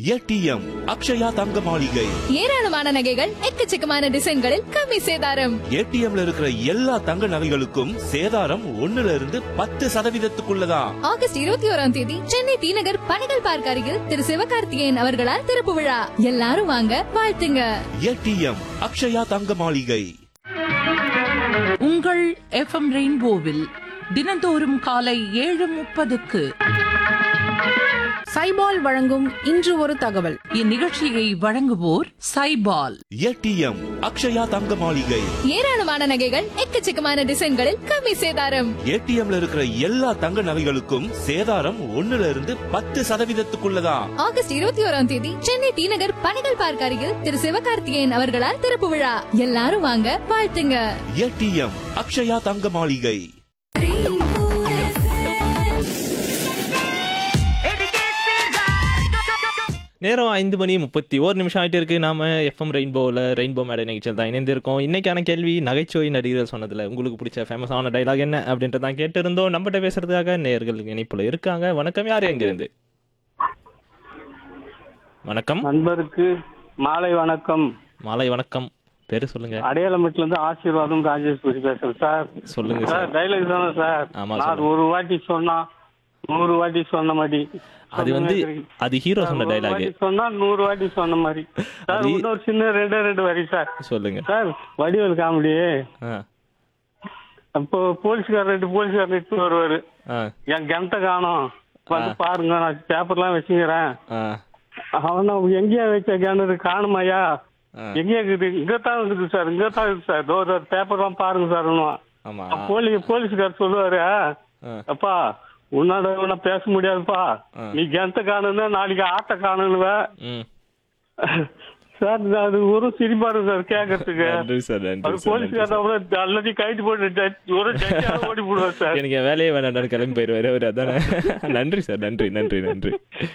ATM Akshaya தங்க மாளிகை ஏராளமான நகைகள் எக்கச்சக்கமான டிசைன்களில் கம்மி சேதாரம் ஏடிஎம்ல இருக்கிற எல்லா தங்க நகைகளுக்கும் சேதாரம் ஒண்ணுல இருந்து பத்து சதவீதத்துக்குள்ளதான் ஆகஸ்ட் இருபத்தி ஓராம் தேதி சென்னை டி நகர் பணிகள் பார்க்க அருகில் திரு சிவகார்த்திகேயன் அவர்களால் திறப்பு விழா எல்லாரும் வாங்க வாழ்த்துங்க ஏடிஎம் அக்ஷயா தங்க மாளிகை உங்கள் எஃப்எம் ரெயின்போவில் தினந்தோறும் காலை ஏழு முப்பதுக்கு சைபால் வழங்கும் இன்று ஒரு தகவல் இந்நிகழ்ச்சியை வழங்குவோர் சைபால் ஏடிஎம் அக்ஷயா தங்க மாளிகை ஏராளமான நகைகள் எக்கச்சக்கமான டிசைன்களில் கம்மி சேதாரம் ஏடிஎம்ல இருக்கிற எல்லா தங்க நகைகளுக்கும் சேதாரம் ஒண்ணுல இருந்து பத்து சதவீதத்துக்குள்ளதான் ஆகஸ்ட் இருபத்தி ஓராம் தேதி சென்னை டி நகர் பணிகள் பார்க்க அருகில் திரு சிவகார்த்திகேயன் அவர்களால் திறப்பு விழா எல்லாரும் வாங்க வாழ்த்துங்க ஏடிஎம் அக்ஷயா தங்க மாளிகை நேரம் ஐந்து மணி முப்பத்தி ஒரு நிமிஷம் ஆயிட்டு இருக்கு நாம எஃப்எம் ரெயின்போவில் ரெயின்போ மேடை நிகழ்ச்சியில் தான் இணைந்திருக்கோம் இன்னைக்கான கேள்வி நகைச்சுவை நடிகர்கள் சொன்னதுல உங்களுக்கு பிடிச்ச ஃபேமஸான டைலாக் என்ன அப்படின்றத தான் கேட்டு இருந்தோம் நம்மகிட்ட பேசுறதுக்காக நேர்கள் இணைப்புல இருக்காங்க வணக்கம் யார் எங்கிருந்து வணக்கம் நண்பருக்கு மாலை வணக்கம் மாலை வணக்கம் பேரு சொல்லுங்க அடையாளமேட்ல இருந்து ஆசீர்வாதம் ராஜேஸ்வரி பேசுறேன் சார் சொல்லுங்க சார் சார் டைலாக் தானே சார் ஆமா, நான் சொல்லுங்க. ஒரு வாட்டி சொன்னா நூறு வாட்டி சொன்ன மாதிரி அது வந்து அது ஹீரோ சொன்ன ஒரு டைலாக் வாட்டி சொன்னா நூறு வாட்டி சொன்ன மாதிரி சார் அது- இன்னொரு சின்ன ரெண்டே ரெண்டு வரி சார் சொல்லுங்க சார் வடிவேல் காமெடி ஆ அப்போ போலீஸ்கார் ரெண்டு போலீஸ்கார் நிட்டு வருவாரு ஆ என் கிணத்த காணோம் வந்து பாருங்க நான் பேப்பர்லாம் வச்சுக்கிறேன் ஆ அவன் எங்கேயா வச்ச கிணறு காணுமாயா ஆ. எங்கேயா இருக்குது இங்கத்தான் இருக்குது சார் இங்கத்தான் இருக்குது சார் தோ பேப்பர்லாம் பாருங்க சார் ஆமா போலீஸ் போலீஸ்கார் சொல்லுவாரு ஆ. அப்பா உன்னாட ஒன்னும் பேச முடியாதுப்பா ஆ. நீ கிணத்த காணுன்னா நாளைக்கு ஆட்ட காணுவ ம் சார் அது ஒரு சிரிப்பா இருக்கு சார் கேட்கறதுக்கு நன்றி சார் அது நன்றி சார் நன்றி போலீஸ்கார் சார். அவ்வளவு எல்லாத்தையும் கைட்டு போட்டு ஜட்ஜ்- ஒரு ஜட்ஜால ஓடி போடுவார் சார் எனக்கு என் வேலையே வேண்டாம் கிளம்பி போயிடுவாரு அவர் அதானே நன்றி சார் நன்றி நன்றி நன்றி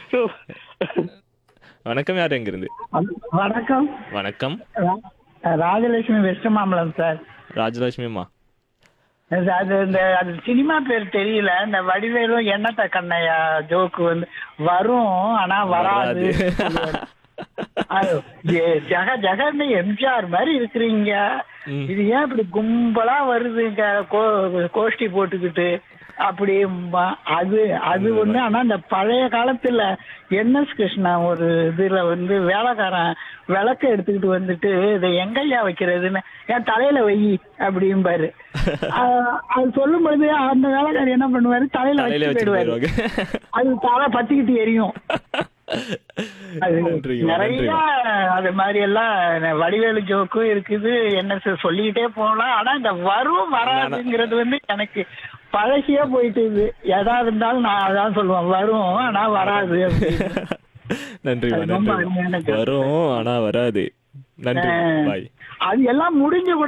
வணக்கம் யார் எங்கிருந்து வணக்கம் வணக்கம் ரா- ராஜலட்சுமி வெஸ்ட் மாம்பலம் சார் ராஜலட்சுமி அம்மா அது இந்த அது சினிமா பேர் தெரியல இந்த வடிவேலும் எண்ணத்த கண்ணையா ஜோக்கு வந்து வரும் ஆனா வராது அது ஜெ- ஜெக ஜெகன்னு எம்ஜிஆர் மாதிரி இருக்கிறீங்க ம். இது ஏன் இப்படி கும்பலா வருதுங்க கோ- கோஷ்டி போட்டுக்கிட்டு அப்படி ம- அது அது ஒண்ணு ஆனா இந்த பழைய காலத்துல என்எஸ் கிருஷ்ணா ஒரு இதுல வந்து வேலைக்காரன் விளக்க எடுத்துக்கிட்டு வந்துட்டு இதை எங்கய்யா வைக்கிறதுன்னு என் தலையில வை அப்படிம்பாரு ஆஹ் அது சொல்லும் பொழுது அந்த வேலைக்காரர் என்ன பண்ணுவாரு தலையில தலையில வச்சு வச்சு போயிடுவாரு போயிடுவாங்க அது தலை பத்திக்கிட்டு எரியும் அது நன்றிங்க, நிறைய நன்றிங்க. அது மாதிரி எல்லாம் வடிவேலு ஜோக்கும் இருக்குது என்ன சார் சொல்லிக்கிட்டே போகலாம் ஆனா இந்த வரும் வராதுங்கிறது வந்து எனக்கு பழகியே போயிட்டு இது எதா இருந்தாலும் நான் அதான் சொல்லுவேன் வரும் ஆனா வராது அப்படின்னு. நன்றி அது ரொம்ப நன்றி அருமையான கருத்து. வரும் ஆனா வராது நன்றி ஆஹ் பாய் அது எல்லாம் முடிஞ்சு கூட